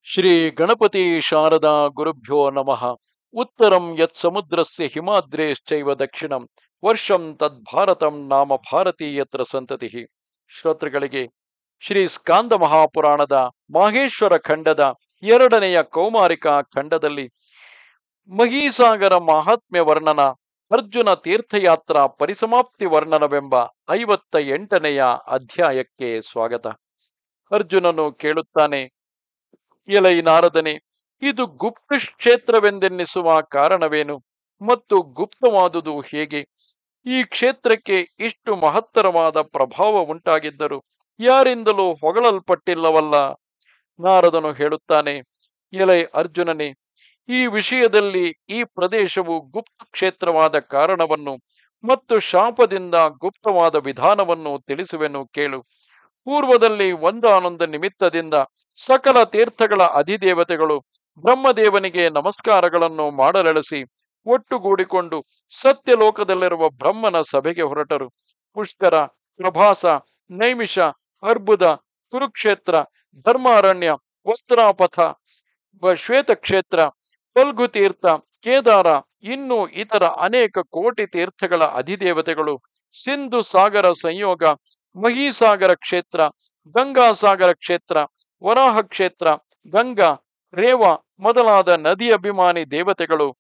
ಶ್ರೀ ಗಣಪತಿ ಶಾರದಾ ಗುರುಭ್ಯೋ ನಮಃ ಉತ್ತರಂ ಯತ್ ಸಮುದ್ರಸ್ಯ ಹಿಮಾದ್ರೇಶ್ಚೈವ ದಕ್ಷಿಣಂ ವರ್ಷಂ ತದ್ಭಾರತಂ ನಾಮ ಭಾರತೀಯತ್ರ ಸಂತತಿ ಶ್ರೋತೃಗಳಿಗೆ ಶ್ರೀ ಸ್ಕಾಂದ ಮಹಾಪುರಾಣದ ಮಾಹೇಶ್ವರ ಖಂಡದ ಎರಡನೆಯ ಕೌಮಾರಿಕ ಖಂಡದಲ್ಲಿ ಮಹೀಸಾಗರ ಮಹಾತ್ಮ್ಯ ವರ್ಣನ ಅರ್ಜುನ ತೀರ್ಥಯಾತ್ರಾ ಪರಿಸಮಾಪ್ತಿ ವರ್ಣನವೆಂಬ ಐವತ್ತ ಎಂಟನೆಯ ಅಧ್ಯಾಯಕ್ಕೆ ಸ್ವಾಗತ ಅರ್ಜುನನು ಕೇಳುತ್ತಾನೆ ಎಲೈ ನಾರದನೆ ಇದು ಗುಪ್ತ ಕ್ಷೇತ್ರವೆಂದೆನ್ನಿಸುವ ಕಾರಣವೇನು ಮತ್ತು ಗುಪ್ತವಾದುದು ಹೇಗೆ ಈ ಕ್ಷೇತ್ರಕ್ಕೆ ಇಷ್ಟು ಮಹತ್ತರವಾದ ಪ್ರಭಾವ ಉಂಟಾಗಿದ್ದರು ಯಾರಿಂದಲೂ ಹೊಗಳಲ್ಪಟ್ಟಿಲ್ಲವಲ್ಲ ನಾರದನು ಹೇಳುತ್ತಾನೆ ಎಲೈ ಅರ್ಜುನನೇ ಈ ವಿಷಯದಲ್ಲಿ ಈ ಪ್ರದೇಶವು ಗುಪ್ತ ಕ್ಷೇತ್ರವಾದ ಕಾರಣವನ್ನು ಮತ್ತು ಶಾಪದಿಂದ ಗುಪ್ತವಾದ ವಿಧಾನವನ್ನು ತಿಳಿಸುವೆನು ಕೇಳು ಪೂರ್ವದಲ್ಲಿ ಒಂದಾನೊಂದು ನಿಮಿತ್ತದಿಂದ ಸಕಲ ತೀರ್ಥಗಳ ಅಧಿದೇವತೆಗಳು ಬ್ರಹ್ಮದೇವನಿಗೆ ನಮಸ್ಕಾರಗಳನ್ನು ಮಾಡಲೆಳಸಿ ಒಟ್ಟುಗೂಡಿಕೊಂಡು ಸತ್ಯಲೋಕದಲ್ಲಿರುವ ಬ್ರಹ್ಮನ ಸಭೆಗೆ ಹೊರಟರು ಪುಷ್ಕರ ಪ್ರಭಾಸ ನೈಮಿಷ ಅರ್ಬುದ ಕುರುಕ್ಷೇತ್ರ ಧರ್ಮಾರಣ್ಯ ವಸ್ತ್ರಾಪಥ ಶ್ವೇತ ಕ್ಷೇತ್ರ ಫಲ್ಗುತೀರ್ಥ ಕೇದಾರ ಇನ್ನು ಇತರ ಅನೇಕ ಕೋಟಿ ತೀರ್ಥಗಳ ಅಧಿದೇವತೆಗಳು ಸಿಂಧು ಸಾಗರ ಸಂಯೋಗ ಮಹೀಸಾಗರ ಕ್ಷೇತ್ರ ಗಂಗಾಸಾಗರ ಕ್ಷೇತ್ರ ವರಾಹ ಕ್ಷೇತ್ರ ಗಂಗಾ ರೇವ ಮೊದಲಾದ ನದಿ ಅಭಿಮಾನಿ ದೇವತೆಗಳು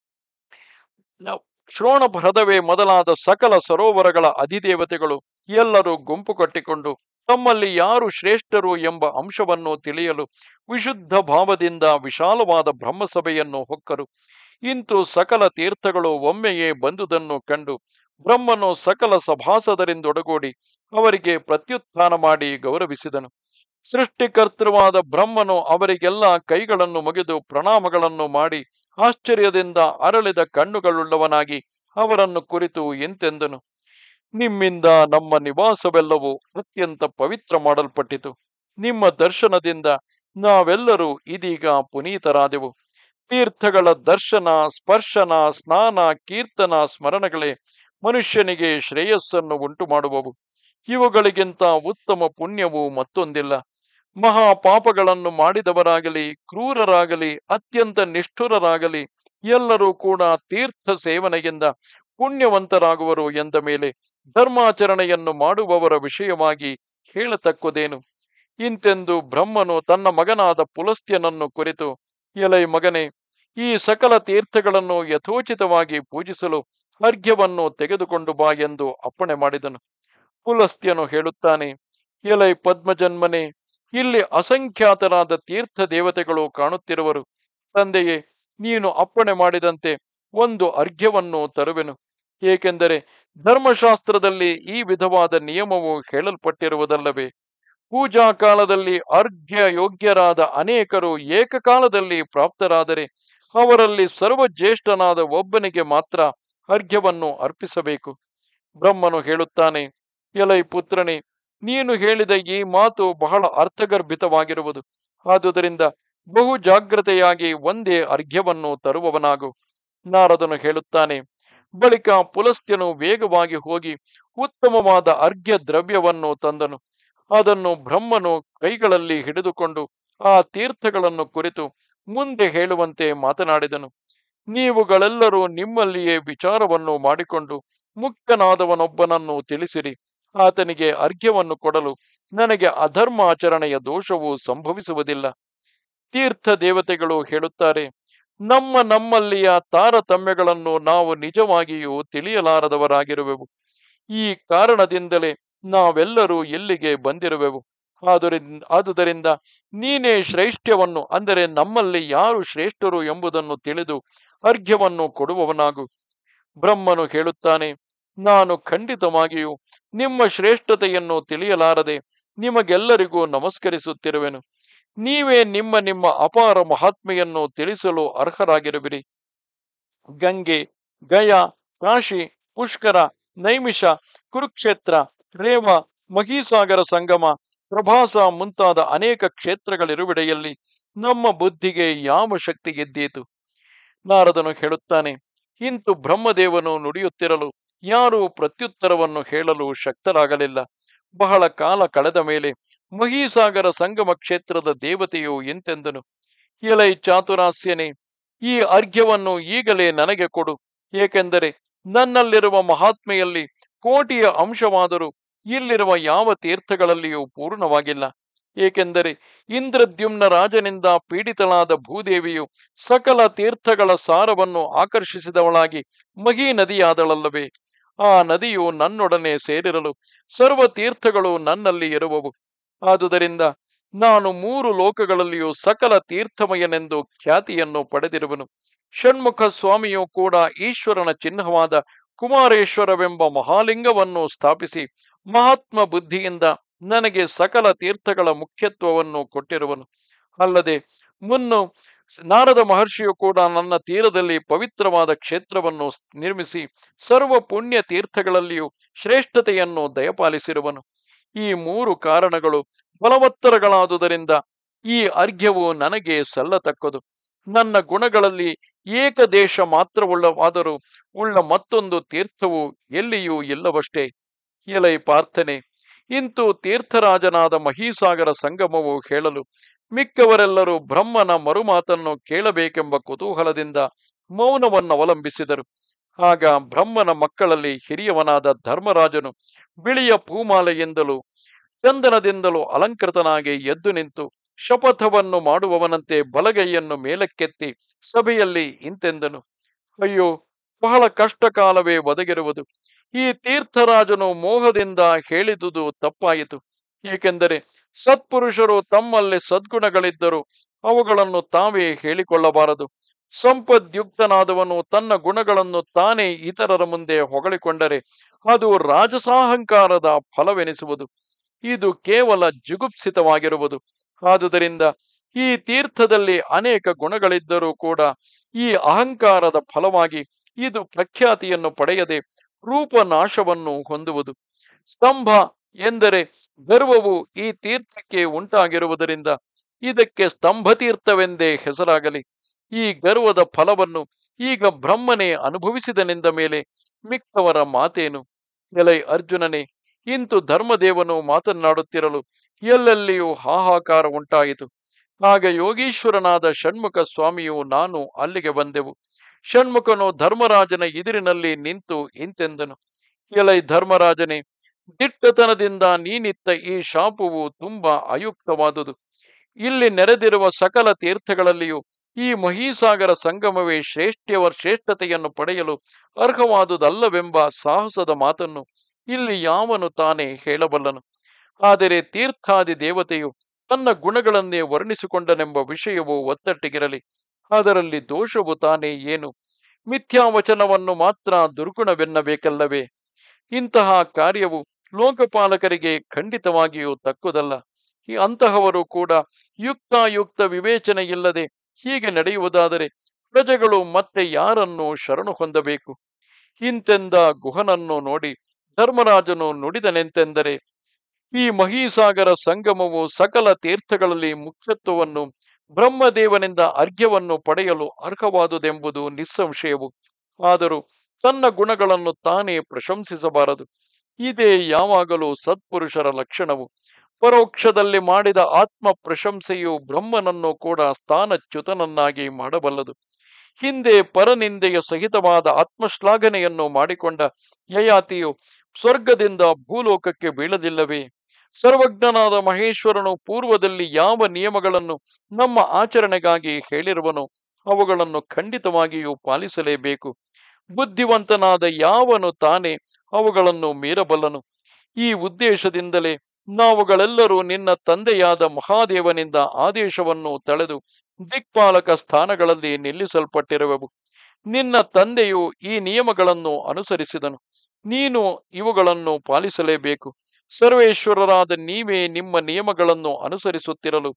ಶ್ರೋಣ ಹೃದವೇ ಮೊದಲಾದ ಸಕಲ ಸರೋವರಗಳ ಅಧಿದೇವತೆಗಳು ಎಲ್ಲರೂ ಗುಂಪು ಕಟ್ಟಿಕೊಂಡು ತಮ್ಮಲ್ಲಿ ಯಾರು ಶ್ರೇಷ್ಠರು ಎಂಬ ಅಂಶವನ್ನು ತಿಳಿಯಲು ವಿಶುದ್ಧ ಭಾವದಿಂದ ವಿಶಾಲವಾದ ಬ್ರಹ್ಮಸಭೆಯನ್ನು ಹೊಕ್ಕರು ಇಂತು ಸಕಲ ತೀರ್ಥಗಳು ಒಮ್ಮೆಯೇ ಬಂದುದನ್ನು ಕಂಡು ಬ್ರಹ್ಮನು ಸಕಲ ಸಭಾಸದರಿಂದೊಡಗೂಡಿ ಅವರಿಗೆ ಪ್ರತ್ಯುತ್ಥಾನ ಮಾಡಿ ಗೌರವಿಸಿದನು ಸೃಷ್ಟಿಕರ್ತೃವಾದ ಬ್ರಹ್ಮನು ಅವರಿಗೆಲ್ಲ ಕೈಗಳನ್ನು ಮುಗಿದು ಪ್ರಣಾಮಗಳನ್ನು ಮಾಡಿ ಆಶ್ಚರ್ಯದಿಂದ ಅರಳಿದ ಕಣ್ಣುಗಳುಳ್ಳವನಾಗಿ ಅವರನ್ನು ಕುರಿತು ಎಂತೆಂದನು ನಿಮ್ಮಿಂದ ನಮ್ಮ ನಿವಾಸವೆಲ್ಲವೂ ಅತ್ಯಂತ ಪವಿತ್ರ ಮಾಡಲ್ಪಟ್ಟಿತು ನಿಮ್ಮ ದರ್ಶನದಿಂದ ನಾವೆಲ್ಲರೂ ಇದೀಗ ಪುನೀತರಾದೆವು ತೀರ್ಥಗಳ ದರ್ಶನ ಸ್ಪರ್ಶನ ಸ್ನಾನ ಕೀರ್ತನ ಸ್ಮರಣಗಳೇ ಮನುಷ್ಯನಿಗೆ ಶ್ರೇಯಸ್ಸನ್ನು ಉಂಟು ಮಾಡುವವು ಇವುಗಳಿಗಿಂತ ಉತ್ತಮ ಪುಣ್ಯವು ಮತ್ತೊಂದಿಲ್ಲ ಮಹಾ ಪಾಪಗಳನ್ನು ಮಾಡಿದವರಾಗಲಿ ಕ್ರೂರರಾಗಲಿ ಅತ್ಯಂತ ನಿಷ್ಠುರರಾಗಲಿ ಎಲ್ಲರೂ ಕೂಡ ತೀರ್ಥ ಸೇವನೆಯಿಂದ ಪುಣ್ಯವಂತರಾಗುವರು ಎಂದ ಮೇಲೆ ಧರ್ಮಾಚರಣೆಯನ್ನು ಮಾಡುವವರ ವಿಷಯವಾಗಿ ಹೇಳತಕ್ಕುದೇನು ಇಂತೆಂದು ಬ್ರಹ್ಮನು ತನ್ನ ಮಗನಾದ ಪುಲಸ್ತ್ಯನನ್ನು ಕುರಿತು ಎಲೈ ಮಗನೇ ಈ ಸಕಲ ತೀರ್ಥಗಳನ್ನು ಯಥೋಚಿತವಾಗಿ ಪೂಜಿಸಲು ಅರ್ಘ್ಯವನ್ನು ತೆಗೆದುಕೊಂಡು ಬಾ ಎಂದು ಅಪ್ಪಣೆ ಮಾಡಿದನು ಪುಲಸ್ತ್ಯನು ಹೇಳುತ್ತಾನೆ ಎಲೈ ಪದ್ಮಜನ್ಮನೆ ಇಲ್ಲಿ ಅಸಂಖ್ಯಾತರಾದ ತೀರ್ಥ ದೇವತೆಗಳು ಕಾಣುತ್ತಿರುವರು ತಂದೆಯೇ ನೀನು ಅಪ್ಪಣೆ ಮಾಡಿದಂತೆ ಒಂದು ಅರ್ಘ್ಯವನ್ನು ತರುವೆನು ಏಕೆಂದರೆ ಧರ್ಮಶಾಸ್ತ್ರದಲ್ಲಿ ಈ ವಿಧವಾದ ನಿಯಮವು ಹೇಳಲ್ಪಟ್ಟಿರುವುದಲ್ಲವೇ ಪೂಜಾ ಕಾಲದಲ್ಲಿ ಅರ್ಘ್ಯ ಯೋಗ್ಯರಾದ ಅನೇಕರು ಏಕಕಾಲದಲ್ಲಿ ಪ್ರಾಪ್ತರಾದರೆ ಅವರಲ್ಲಿ ಸರ್ವಜ್ಯೇಷ್ಠನಾದ ಒಬ್ಬನಿಗೆ ಮಾತ್ರ ಅರ್ಘ್ಯವನ್ನು ಅರ್ಪಿಸಬೇಕು ಬ್ರಹ್ಮನು ಹೇಳುತ್ತಾನೆ ಎಲೈ ಪುತ್ರನೇ ನೀನು ಹೇಳಿದ ಈ ಮಾತು ಬಹಳ ಅರ್ಥಗರ್ಭಿತವಾಗಿರುವುದು ಆದುದರಿಂದ ಬಹು ಜಾಗ್ರತೆಯಾಗಿ ಒಂದೇ ಅರ್ಘ್ಯವನ್ನು ತರುವವನಾಗು ನಾರದನು ಹೇಳುತ್ತಾನೆ ಬಳಿಕ ಪುಲಸ್ತ್ಯನು ವೇಗವಾಗಿ ಹೋಗಿ ಉತ್ತಮವಾದ ಅರ್ಘ್ಯ ದ್ರವ್ಯವನ್ನು ತಂದನು ಅದನ್ನು ಬ್ರಹ್ಮನು ಕೈಗಳಲ್ಲಿ ಹಿಡಿದುಕೊಂಡು ಆ ತೀರ್ಥಗಳನ್ನು ಕುರಿತು ಮುಂದೆ ಹೇಳುವಂತೆ ಮಾತನಾಡಿದನು ನೀವುಗಳೆಲ್ಲರೂ ನಿಮ್ಮಲ್ಲಿಯೇ ವಿಚಾರವನ್ನು ಮಾಡಿಕೊಂಡು ಮುಕ್ತನಾದವನೊಬ್ಬನನ್ನು ತಿಳಿಸಿರಿ ಆತನಿಗೆ ಅರ್ಘ್ಯವನ್ನು ಕೊಡಲು ನನಗೆ ಅಧರ್ಮಾಚರಣೆಯ ದೋಷವು ಸಂಭವಿಸುವುದಿಲ್ಲ ತೀರ್ಥ ದೇವತೆಗಳು ಹೇಳುತ್ತಾರೆ ನಮ್ಮ ನಮ್ಮಲ್ಲಿಯ ತಾರತಮ್ಯಗಳನ್ನು ನಾವು ನಿಜವಾಗಿಯೂ ತಿಳಿಯಲಾರದವರಾಗಿರುವೆವು ಈ ಕಾರಣದಿಂದಲೇ ನಾವೆಲ್ಲರೂ ಎಲ್ಲಿಗೆ ಬಂದಿರುವೆವು ಆದುರಿಂದ ಆದುದರಿಂದ ನೀನೇ ಶ್ರೇಷ್ಠ್ಯವನ್ನು ಅಂದರೆ ನಮ್ಮಲ್ಲಿ ಯಾರು ಶ್ರೇಷ್ಠರು ಎಂಬುದನ್ನು ತಿಳಿದು ಅರ್ಘ್ಯವನ್ನು ಕೊಡುವವನಾಗು ಬ್ರಹ್ಮನು ಹೇಳುತ್ತಾನೆ ನಾನು ಖಂಡಿತವಾಗಿಯೂ ನಿಮ್ಮ ಶ್ರೇಷ್ಠತೆಯನ್ನು ತಿಳಿಯಲಾರದೆ ನಿಮಗೆಲ್ಲರಿಗೂ ನಮಸ್ಕರಿಸುತ್ತಿರುವೆನು ನೀವೇ ನಿಮ್ಮ ನಿಮ್ಮ ಅಪಾರ ಮಹಾತ್ಮೆಯನ್ನು ತಿಳಿಸಲು ಅರ್ಹರಾಗಿರುವಿರಿ ಗಂಗೆ ಗಯಾ ಕಾಶಿ ಪುಷ್ಕರ ನೈಮಿಷ ಕುರುಕ್ಷೇತ್ರ ರೇವ ಮಹೀಸಾಗರ ಸಂಗಮ ಪ್ರಭಾಸ ಮುಂತಾದ ಅನೇಕ ಕ್ಷೇತ್ರಗಳಿರುವಿಡೆಯಲ್ಲಿ ನಮ್ಮ ಬುದ್ಧಿಗೆ ಯಾವ ಶಕ್ತಿ ಗೆದ್ದೀತು ನಾರದನು ಹೇಳುತ್ತಾನೆ ಇಂತು ಬ್ರಹ್ಮದೇವನು ನುಡಿಯುತ್ತಿರಲು ಯಾರೂ ಪ್ರತ್ಯುತ್ತರವನ್ನು ಹೇಳಲು ಶಕ್ತರಾಗಲಿಲ್ಲ ಬಹಳ ಕಾಲ ಕಳೆದ ಮೇಲೆ ಮಹೀಸಾಗರ ಸಂಗಮ ಕ್ಷೇತ್ರದ ದೇವತೆಯು ಇಂತೆಂದನು ಎಲೈ ಚಾತುರಾಸ್ಯನೇ ಈ ಅರ್ಘ್ಯವನ್ನು ಈಗಲೇ ನನಗೆ ಕೊಡು ಏಕೆಂದರೆ ನನ್ನಲ್ಲಿರುವ ಮಹಾತ್ಮೆಯಲ್ಲಿ ಕೋಟಿಯ ಅಂಶವಾದರೂ ಇಲ್ಲಿರುವ ಯಾವ ತೀರ್ಥಗಳಲ್ಲಿಯೂ ಪೂರ್ಣವಾಗಿಲ್ಲ ಏಕೆಂದರೆ ಇಂದ್ರದ್ಯುಮ್ನ ರಾಜನಿಂದ ಪೀಡಿತಳಾದ ಭೂದೇವಿಯು ಸಕಲ ತೀರ್ಥಗಳ ಸಾರವನ್ನು ಆಕರ್ಷಿಸಿದವಳಾಗಿ ಮಹಿ ನದಿಯಾದಳಲ್ಲವೇ ಆ ನದಿಯು ನನ್ನೊಡನೆ ಸೇರಿರಲು ಸರ್ವ ತೀರ್ಥಗಳು ನನ್ನಲ್ಲಿ ಇರುವವು ಆದುದರಿಂದ ನಾನು ಮೂರು ಲೋಕಗಳಲ್ಲಿಯೂ ಸಕಲ ತೀರ್ಥಮಯನೆಂದು ಖ್ಯಾತಿಯನ್ನು ಪಡೆದಿರುವನು ಷಣ್ಮುಖ ಸ್ವಾಮಿಯು ಕೂಡ ಈಶ್ವರನ ಚಿಹ್ನವಾದ ಕುಮಾರೇಶ್ವರವೆಂಬ ಮಹಾಲಿಂಗವನ್ನು ಸ್ಥಾಪಿಸಿ ಮಹಾತ್ಮ ಬುದ್ಧಿಯಿಂದ ನನಗೆ ಸಕಲ ತೀರ್ಥಗಳ ಮುಖ್ಯತ್ವವನ್ನು ಕೊಟ್ಟಿರುವನು ಅಲ್ಲದೆ ಮುನ್ನು ನಾರದ ಮಹರ್ಷಿಯು ಕೂಡ ನನ್ನ ತೀರದಲ್ಲಿ ಪವಿತ್ರವಾದ ಕ್ಷೇತ್ರವನ್ನು ನಿರ್ಮಿಸಿ ಸರ್ವ ಪುಣ್ಯ ತೀರ್ಥಗಳಲ್ಲಿಯೂ ಶ್ರೇಷ್ಠತೆಯನ್ನು ದಯಪಾಲಿಸಿರುವನು ಈ ಮೂರು ಕಾರಣಗಳು ಬಲವತ್ತರಗಳಾದುದರಿಂದ ಈ ಅರ್ಘ್ಯವು ನನಗೆ ಸಲ್ಲತಕ್ಕದು ನನ್ನ ಗುಣಗಳಲ್ಲಿ ಏಕದೇಶ ಮಾತ್ರವುಳ್ಳವಾದರೂ ಉಳ್ಳ ಮತ್ತೊಂದು ತೀರ್ಥವು ಎಲ್ಲಿಯೂ ಇಲ್ಲವಷ್ಟೇ ಎಲೈ ಪಾರ್ಥನೆ ಇಂತು ತೀರ್ಥರಾಜನಾದ ಮಹೀಸಾಗರ ಸಂಗಮವು ಹೇಳಲು ಮಿಕ್ಕವರೆಲ್ಲರೂ ಬ್ರಹ್ಮನ ಮರುಮಾತನ್ನು ಕೇಳಬೇಕೆಂಬ ಕುತೂಹಲದಿಂದ ಮೌನವನ್ನವಲಂಬಿಸಿದರು ಆಗ ಬ್ರಹ್ಮನ ಮಕ್ಕಳಲ್ಲಿ ಹಿರಿಯವನಾದ ಧರ್ಮರಾಜನು ಬಿಳಿಯ ಪೂಮಾಲೆಯಿಂದಲೂ ಚಂದನದಿಂದಲೂ ಅಲಂಕೃತನಾಗಿ ಎದ್ದು ನಿಂತು ಶಪಥವನ್ನು ಮಾಡುವವನಂತೆ ಬಲಗೈಯನ್ನು ಮೇಲಕ್ಕೆತ್ತಿ ಸಭೆಯಲ್ಲಿ ಇಂತೆಂದನು ಅಯ್ಯೋ ಬಹಳ ಕಷ್ಟ ಕಾಲವೇ ಒದಗಿರುವುದು ಈ ತೀರ್ಥರಾಜನು ಮೋಹದಿಂದ ಹೇಳಿದುದು ತಪ್ಪಾಯಿತು ಏಕೆಂದರೆ ಸತ್ಪುರುಷರು ತಮ್ಮಲ್ಲಿ ಸದ್ಗುಣಗಳಿದ್ದರೂ ಅವುಗಳನ್ನು ತಾವೇ ಹೇಳಿಕೊಳ್ಳಬಾರದು ಸಂಪದ್ಯುಕ್ತನಾದವನು ತನ್ನ ಗುಣಗಳನ್ನು ತಾನೇ ಇತರರ ಮುಂದೆ ಹೊಗಳಿಕೊಂಡರೆ ಅದು ರಾಜಸಾಹಂಕಾರದ ಫಲವೆನಿಸುವುದು ಇದು ಕೇವಲ ಜುಗುಪ್ಸಿತವಾಗಿರುವುದು ಆದುದರಿಂದ ಈ ತೀರ್ಥದಲ್ಲಿ ಅನೇಕ ಗುಣಗಳಿದ್ದರೂ ಕೂಡ ಈ ಅಹಂಕಾರದ ಫಲವಾಗಿ ಇದು ಪ್ರಖ್ಯಾತಿಯನ್ನು ಪಡೆಯದೆ ರೂಪನಾಶವನ್ನು ಹೊಂದುವುದು ಸ್ತಂಭ ಎಂದರೆ ಗರ್ವವು ಈ ತೀರ್ಥಕ್ಕೆ ಉಂಟಾಗಿರುವುದರಿಂದ ಇದಕ್ಕೆ ಸ್ತಂಭತೀರ್ಥವೆಂದೇ ಹೆಸರಾಗಲಿ ಈ ಗರ್ವದ ಫಲವನ್ನು ಈಗ ಬ್ರಹ್ಮನೇ ಅನುಭವಿಸಿದನೆಂದ ಮೇಲೆ ಮಿಕ್ಕವರ ಮಾತೇನು ಎಲೈ ಅರ್ಜುನನೇ ಇಂತು ಧರ್ಮದೇವನು ಮಾತನಾಡುತ್ತಿರಲು ಎಲ್ಲೆಲ್ಲಿಯೂ ಹಾಹಾಕಾರ ಉಂಟಾಯಿತು ಆಗ ಯೋಗೀಶ್ವರನಾದ ಷಣ್ಮುಖ ಸ್ವಾಮಿಯು ನಾನು ಅಲ್ಲಿಗೆ ಬಂದೆವು ಷಣ್ಮುಖನು ಧರ್ಮರಾಜನ ಎದುರಿನಲ್ಲಿ ನಿಂತು ಇಂತೆಂದನು ಎಲೈ ಧರ್ಮರಾಜನೇ ದಿಟ್ಟತನದಿಂದ ನೀನಿತ್ತ ಈ ಶಾಪವು ತುಂಬಾ ಅಯುಕ್ತವಾದುದು ಇಲ್ಲಿ ನೆರೆದಿರುವ ಸಕಲ ತೀರ್ಥಗಳಲ್ಲಿಯೂ ಈ ಮಹೀಸಾಗರ ಸಂಗಮವೇ ಶ್ರೇಷ್ಠವ ಶ್ರೇಷ್ಠತೆಯನ್ನು ಪಡೆಯಲು ಅರ್ಹವಾದುದಲ್ಲವೆಂಬ ಸಾಹಸದ ಮಾತನ್ನು ಇಲ್ಲಿ ಯಾವನು ತಾನೇ ಹೇಳಬಲ್ಲನು ಆದರೆ ತೀರ್ಥಾದಿ ದೇವತೆಯು ತನ್ನ ಗುಣಗಳನ್ನೇ ವರ್ಣಿಸಿಕೊಂಡನೆಂಬ ವಿಷಯವು ಒತ್ತಟ್ಟಿಗಿರಲಿ ಅದರಲ್ಲಿ ದೋಷವು ತಾನೇ ಏನು ಮಿಥ್ಯಾವಚನವನ್ನು ಮಾತ್ರ ದುರ್ಗುಣವೆನ್ನಬೇಕಲ್ಲವೇ ಇಂತಹ ಕಾರ್ಯವು ಲೋಕಪಾಲಕರಿಗೆ ಖಂಡಿತವಾಗಿಯೂ ತಕ್ಕುದಲ್ಲ ಈ ಅಂತಹವರು ಕೂಡ ಯುಕ್ತಾಯುಕ್ತ ವಿವೇಚನೆ ಇಲ್ಲದೆ ಹೀಗೆ ನಡೆಯುವುದಾದರೆ ಪ್ರಜೆಗಳು ಮತ್ತೆ ಯಾರನ್ನು ಶರಣು ಹೊಂದಬೇಕು ಇಂತೆಂದ ಗುಹನನ್ನು ನೋಡಿ ಧರ್ಮರಾಜನು ನುಡಿದನೆಂತೆಂದರೆ ಈ ಮಹೀಸಾಗರ ಸಂಗಮವು ಸಕಲ ತೀರ್ಥಗಳಲ್ಲಿ ಮುಖ್ಯತ್ವವನ್ನು ಬ್ರಹ್ಮದೇವನಿಂದ ಅರ್ಘ್ಯವನ್ನು ಪಡೆಯಲು ಅರ್ಹವಾದುದೆಂಬುದು ನಿಸ್ಸಂಶಯವು ಆದರೂ ತನ್ನ ಗುಣಗಳನ್ನು ತಾನೇ ಪ್ರಶಂಸಿಸಬಾರದು ಇದೇ ಯಾವಾಗಲೂ ಸತ್ಪುರುಷರ ಲಕ್ಷಣವು ಪರೋಕ್ಷದಲ್ಲಿ ಮಾಡಿದ ಆತ್ಮ ಪ್ರಶಂಸೆಯು ಬ್ರಹ್ಮನನ್ನು ಕೂಡ ಸ್ಥಾನಚ್ಯುತನನ್ನಾಗಿ ಮಾಡಬಲ್ಲದು ಹಿಂದೆ ಪರನಿಂದೆಯ ಸಹಿತವಾದ ಆತ್ಮಶ್ಲಾಘನೆಯನ್ನು ಮಾಡಿಕೊಂಡ ಯಯಾತಿಯು ಸ್ವರ್ಗದಿಂದ ಭೂಲೋಕಕ್ಕೆ ಬೀಳದಿಲ್ಲವೇ ಸರ್ವಜ್ಞನಾದ ಮಹೇಶ್ವರನು ಪೂರ್ವದಲ್ಲಿ ಯಾವ ನಿಯಮಗಳನ್ನು ನಮ್ಮ ಆಚರಣೆಗಾಗಿ ಹೇಳಿರುವನೋ ಅವುಗಳನ್ನು ಖಂಡಿತವಾಗಿಯೂ ಪಾಲಿಸಲೇಬೇಕು ಬುದ್ಧಿವಂತನಾದ ಯಾವನು ತಾನೇ ಅವುಗಳನ್ನು ಮೀರಬಲ್ಲನು ಈ ಉದ್ದೇಶದಿಂದಲೇ ನಾವುಗಳೆಲ್ಲರೂ ನಿನ್ನ ತಂದೆಯಾದ ಮಹಾದೇವನಿಂದ ಆದೇಶವನ್ನು ತಳೆದು ದಿಕ್ಪಾಲಕ ಸ್ಥಾನಗಳಲ್ಲಿ ನಿಲ್ಲಿಸಲ್ಪಟ್ಟಿರುವೆವು ನಿನ್ನ ತಂದೆಯು ಈ ನಿಯಮಗಳನ್ನು ಅನುಸರಿಸಿದನು ನೀನು ಇವುಗಳನ್ನು ಪಾಲಿಸಲೇಬೇಕು ಸರ್ವೇಶ್ವರರಾದ ನೀವೇ ನಿಮ್ಮ ನಿಯಮಗಳನ್ನು ಅನುಸರಿಸುತ್ತಿರಲು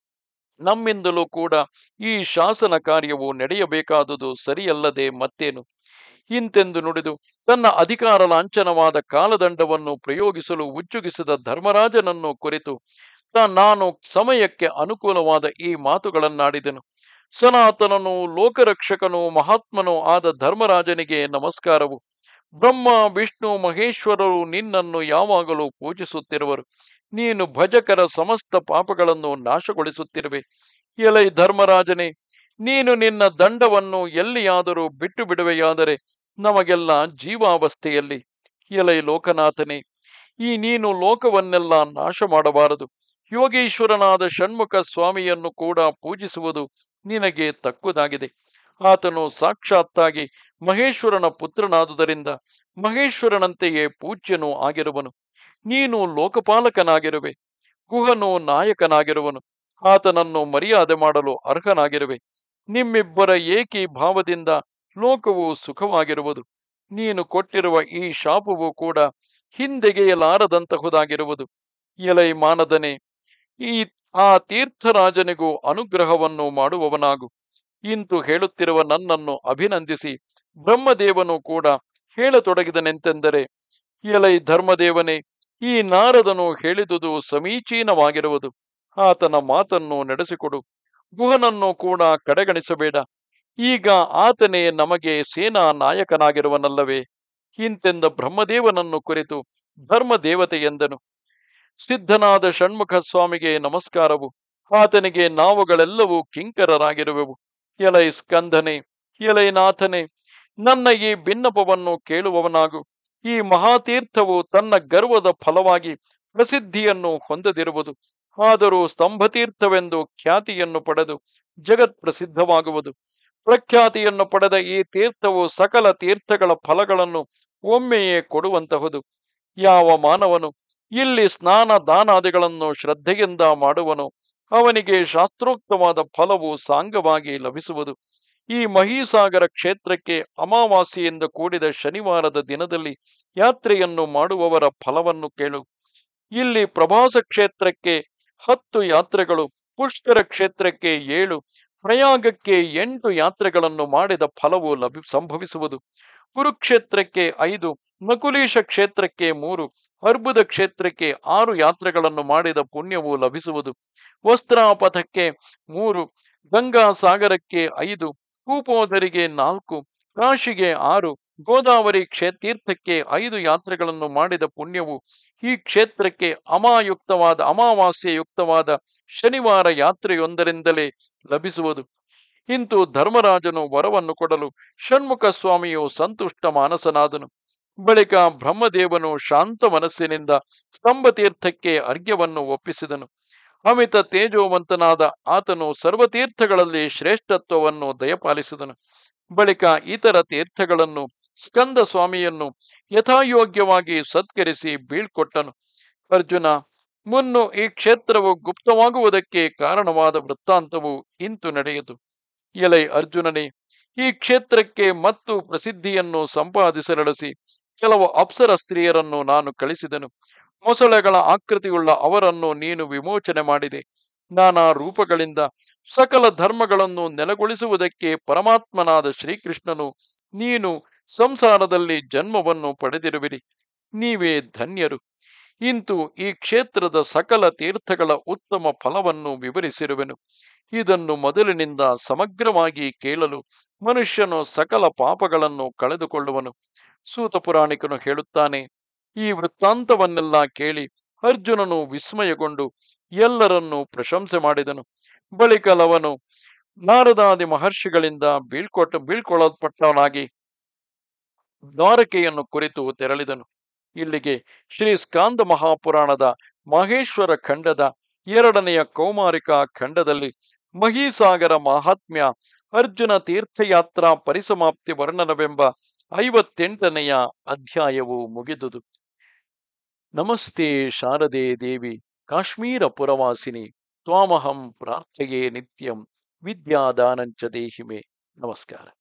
ನಮ್ಮಿಂದಲೂ ಕೂಡ ಈ ಶಾಸನ ಕಾರ್ಯವು ನಡೆಯಬೇಕಾದುದು ಸರಿಯಲ್ಲದೆ ಮತ್ತೇನು ಇಂತೆಂದು ನುಡಿದು ತನ್ನ ಅಧಿಕಾರ ಲಾಂಛನವಾದ ಕಾಲದಂಡವನ್ನು ಪ್ರಯೋಗಿಸಲು ಉಜ್ಜುಗಿಸಿದ ಧರ್ಮರಾಜನನ್ನು ಕುರಿತು ತ ನಾನು ಸಮಯಕ್ಕೆ ಅನುಕೂಲವಾದ ಈ ಮಾತುಗಳನ್ನಾಡಿದನು ಸನಾತನನು ಲೋಕರಕ್ಷಕನು ಮಹಾತ್ಮನೂ ಆದ ಧರ್ಮರಾಜನಿಗೆ ನಮಸ್ಕಾರವು ಬ್ರಹ್ಮ ವಿಷ್ಣು ಮಹೇಶ್ವರರು ನಿನ್ನನ್ನು ಯಾವಾಗಲೂ ಪೂಜಿಸುತ್ತಿರುವರು ನೀನು ಭಜಕರ ಸಮಸ್ತ ಪಾಪಗಳನ್ನು ನಾಶಗೊಳಿಸುತ್ತಿರುವೆ ಎಲೈ ಧರ್ಮರಾಜನೇ ನೀನು ನಿನ್ನ ದಂಡವನ್ನು ಎಲ್ಲಿಯಾದರೂ ಬಿಟ್ಟು ಬಿಡುವೆಯಾದರೆ ನಮಗೆಲ್ಲ ಜೀವಾವಸ್ಥೆಯಲ್ಲಿ ಎಲೈ ಲೋಕನಾಥನೇ ಈ ನೀನು ಲೋಕವನ್ನೆಲ್ಲ ನಾಶ ಮಾಡಬಾರದು ಯೋಗೀಶ್ವರನಾದ ಷಣ್ಮುಖ ಸ್ವಾಮಿಯನ್ನು ಕೂಡ ಪೂಜಿಸುವುದು ನಿನಗೆ ತಕ್ಕುದಾಗಿದೆ ಆತನು ಸಾಕ್ಷಾತ್ತಾಗಿ ಮಹೇಶ್ವರನ ಪುತ್ರನಾದುದರಿಂದ ಮಹೇಶ್ವರನಂತೆಯೇ ಪೂಜ್ಯನೂ ಆಗಿರುವನು ನೀನು ಲೋಕಪಾಲಕನಾಗಿರುವೆ ಗುಹನು ನಾಯಕನಾಗಿರುವನು ಆತನನ್ನು ಮರ್ಯಾದೆ ಮಾಡಲು ಅರ್ಹನಾಗಿರುವೆ ನಿಮ್ಮಿಬ್ಬರ ಏಕೀ ಭಾವದಿಂದ ಲೋಕವು ಸುಖವಾಗಿರುವುದು ನೀನು ಕೊಟ್ಟಿರುವ ಈ ಶಾಪವು ಕೂಡ ಹಿಂದೆಗೆಯಲಾರದಂತಹುದಾಗಿರುವುದು ಎಲೈ ಮಾನದನೆ ಈ ಆ ತೀರ್ಥರಾಜನಿಗೂ ಅನುಗ್ರಹವನ್ನು ಮಾಡುವವನಾಗು ಇಂತು ಹೇಳುತ್ತಿರುವ ನನ್ನನ್ನು ಅಭಿನಂದಿಸಿ ಬ್ರಹ್ಮದೇವನು ಕೂಡ ಹೇಳತೊಡಗಿದನೆಂತೆಂದರೆ ಎಲೈ ಧರ್ಮದೇವನೇ ಈ ನಾರದನು ಹೇಳಿದುದು ಸಮೀಚೀನವಾಗಿರುವುದು ಆತನ ಮಾತನ್ನು ನಡೆಸಿಕೊಡು ಗುಹನನ್ನು ಕೂಡ ಕಡೆಗಣಿಸಬೇಡ ಈಗ ಆತನೇ ನಮಗೆ ಸೇನಾ ನಾಯಕನಾಗಿರುವನಲ್ಲವೇ ಇಂತೆಂದ ಬ್ರಹ್ಮದೇವನನ್ನು ಕುರಿತು ಧರ್ಮದೇವತೆ ಎಂದನು ಸಿದ್ಧನಾದ ಷಣ್ಮುಖ ಸ್ವಾಮಿಗೆ ನಮಸ್ಕಾರವು ಆತನಿಗೆ ನಾವುಗಳೆಲ್ಲವೂ ಕಿಂಕರರಾಗಿರುವೆವು ಎಲೈ ಸ್ಕಂದನೆ ಎಲೈ ನಾಥನೆ ನನ್ನ ಈ ಭಿನ್ನಪವನ್ನು ಕೇಳುವವನಾಗು ಈ ಮಹಾತೀರ್ಥವು ತನ್ನ ಗರ್ವದ ಫಲವಾಗಿ ಪ್ರಸಿದ್ಧಿಯನ್ನು ಹೊಂದದಿರುವುದು ಆದರೂ ಸ್ತಂಭತೀರ್ಥವೆಂದು ಖ್ಯಾತಿಯನ್ನು ಪಡೆದು ಜಗತ್ ಪ್ರಸಿದ್ಧವಾಗುವುದು ಪ್ರಖ್ಯಾತಿಯನ್ನು ಪಡೆದ ಈ ತೀರ್ಥವು ಸಕಲ ತೀರ್ಥಗಳ ಫಲಗಳನ್ನು ಒಮ್ಮೆಯೇ ಕೊಡುವಂತಹುದು ಯಾವ ಮಾನವನು ಇಲ್ಲಿ ಸ್ನಾನ ದಾನಾದಿಗಳನ್ನು ಶ್ರದ್ಧೆಯಿಂದ ಮಾಡುವನು ಅವನಿಗೆ ಶಾಸ್ತ್ರೋಕ್ತವಾದ ಫಲವು ಸಾಂಗವಾಗಿ ಲಭಿಸುವುದು ಈ ಮಹೀಸಾಗರ ಕ್ಷೇತ್ರಕ್ಕೆ ಅಮಾವಾಸ್ಯೆಯಿಂದ ಕೂಡಿದ ಶನಿವಾರದ ದಿನದಲ್ಲಿ ಯಾತ್ರೆಯನ್ನು ಮಾಡುವವರ ಫಲವನ್ನು ಕೇಳು ಇಲ್ಲಿ ಪ್ರಭಾಸ ಕ್ಷೇತ್ರಕ್ಕೆ ಹತ್ತು ಯಾತ್ರೆಗಳು ಪುಷ್ಕರ ಕ್ಷೇತ್ರಕ್ಕೆ ಏಳು ಪ್ರಯಾಗಕ್ಕೆ ಎಂಟು ಯಾತ್ರೆಗಳನ್ನು ಮಾಡಿದ ಫಲವು ಲಭಿ ಸಂಭವಿಸುವುದು ಕುರುಕ್ಷೇತ್ರಕ್ಕೆ ಐದು ನಕುಲೀಶ ಕ್ಷೇತ್ರಕ್ಕೆ ಮೂರು ಅರ್ಬುದ ಕ್ಷೇತ್ರಕ್ಕೆ ಆರು ಯಾತ್ರೆಗಳನ್ನು ಮಾಡಿದ ಪುಣ್ಯವು ಲಭಿಸುವುದು ವಸ್ತ್ರಾಪಥಕ್ಕೆ ಮೂರು ಗಂಗಾ ಸಾಗರಕ್ಕೆ ಐದು ಕೂಪೋದರಿಗೆ ನಾಲ್ಕು ಕಾಶಿಗೆ ಆರು ಗೋದಾವರಿ ಕ್ಷೇತೀರ್ಥಕ್ಕೆ ಐದು ಯಾತ್ರೆಗಳನ್ನು ಮಾಡಿದ ಪುಣ್ಯವು ಈ ಕ್ಷೇತ್ರಕ್ಕೆ ಅಮಾಯುಕ್ತವಾದ ಅಮಾವಾಸ್ಯಯುಕ್ತವಾದ ಶನಿವಾರ ಯಾತ್ರೆಯೊಂದರಿಂದಲೇ ಲಭಿಸುವುದು ಇಂತು ಧರ್ಮರಾಜನು ವರವನ್ನು ಕೊಡಲು ಷಣ್ಮುಖ ಸ್ವಾಮಿಯು ಸಂತುಷ್ಟ ಮಾನಸನಾದನು ಬಳಿಕ ಬ್ರಹ್ಮದೇವನು ಶಾಂತ ಮನಸ್ಸಿನಿಂದ ಸ್ತಂಭತೀರ್ಥಕ್ಕೆ ಅರ್ಘ್ಯವನ್ನು ಒಪ್ಪಿಸಿದನು ಅಮಿತ ತೇಜೋವಂತನಾದ ಆತನು ಸರ್ವತೀರ್ಥಗಳಲ್ಲಿ ಶ್ರೇಷ್ಠತ್ವವನ್ನು ದಯಪಾಲಿಸಿದನು ಬಳಿಕ ಇತರ ತೀರ್ಥಗಳನ್ನು ಸ್ಕಂದ ಸ್ವಾಮಿಯನ್ನು ಯಥಾಯೋಗ್ಯವಾಗಿ ಸತ್ಕರಿಸಿ ಬೀಳ್ಕೊಟ್ಟನು ಅರ್ಜುನ ಮುನ್ನು ಈ ಕ್ಷೇತ್ರವು ಗುಪ್ತವಾಗುವುದಕ್ಕೆ ಕಾರಣವಾದ ವೃತ್ತಾಂತವು ಇಂತು ನಡೆಯಿತು ಎಲೈ ಅರ್ಜುನನೇ ಈ ಕ್ಷೇತ್ರಕ್ಕೆ ಮತ್ತು ಪ್ರಸಿದ್ಧಿಯನ್ನು ಸಂಪಾದಿಸಲಳಿಸಿ ಕೆಲವು ಅಪ್ಸರ ಸ್ತ್ರೀಯರನ್ನು ನಾನು ಕಳಿಸಿದನು ಮೊಸಳೆಗಳ ಆಕೃತಿಯುಳ್ಳ ಅವರನ್ನು ನೀನು ವಿಮೋಚನೆ ಮಾಡಿದೆ ನಾನಾ ರೂಪಗಳಿಂದ ಸಕಲ ಧರ್ಮಗಳನ್ನು ನೆಲೆಗೊಳಿಸುವುದಕ್ಕೆ ಪರಮಾತ್ಮನಾದ ಶ್ರೀಕೃಷ್ಣನು ನೀನು ಸಂಸಾರದಲ್ಲಿ ಜನ್ಮವನ್ನು ಪಡೆದಿರುವಿರಿ ನೀವೇ ಧನ್ಯರು ಇಂತು ಈ ಕ್ಷೇತ್ರದ ಸಕಲ ತೀರ್ಥಗಳ ಉತ್ತಮ ಫಲವನ್ನು ವಿವರಿಸಿರುವೆನು ಇದನ್ನು ಮೊದಲಿನಿಂದ ಸಮಗ್ರವಾಗಿ ಕೇಳಲು ಮನುಷ್ಯನು ಸಕಲ ಪಾಪಗಳನ್ನು ಕಳೆದುಕೊಳ್ಳುವನು ಸೂತ ಪುರಾಣಿಕನು ಹೇಳುತ್ತಾನೆ ಈ ವೃತ್ತಾಂತವನ್ನೆಲ್ಲ ಕೇಳಿ ಅರ್ಜುನನು ವಿಸ್ಮಯಗೊಂಡು ಎಲ್ಲರನ್ನೂ ಪ್ರಶಂಸೆ ಮಾಡಿದನು ಬಳಿಕ ಲವನು ನಾರದಾದಿ ಮಹರ್ಷಿಗಳಿಂದ ಬೀಳ್ಕೊಟ್ಟ ಬೀಳ್ಕೊಳ್ಳಲ್ಪಟ್ಟವನಾಗಿ ದ್ವಾರಕೆಯನ್ನು ಕುರಿತು ತೆರಳಿದನು ಇಲ್ಲಿಗೆ ಶ್ರೀ ಸ್ಕಾಂದ ಮಹಾಪುರಾಣದ ಮಹೇಶ್ವರ ಖಂಡದ ಎರಡನೆಯ ಕೌಮಾರಿಕಾ ಖಂಡದಲ್ಲಿ ಮಹೀಸಾಗರ ಮಹಾತ್ಮ್ಯ ಅರ್ಜುನ ತೀರ್ಥಯಾತ್ರಾ ಪರಿಸಮಾಪ್ತಿ ವರ್ಣನವೆಂಬ ಐವತ್ತೆಂಟನೆಯ ಅಧ್ಯಾಯವು ಮುಗಿದುದು ನಮಸ್ತೆ ಶಾರದೆ ದೇವಿ ಕಾಶ್ಮೀರ ಪುರವಾಸಿನಿ ತ್ವಾಮಹಂ ಪ್ರಾರ್ಥಯೇ ನಿತ್ಯಂ ವಿದ್ಯಾದಾನಂಚ ದೇಹಿಮೆ ನಮಸ್ಕಾರ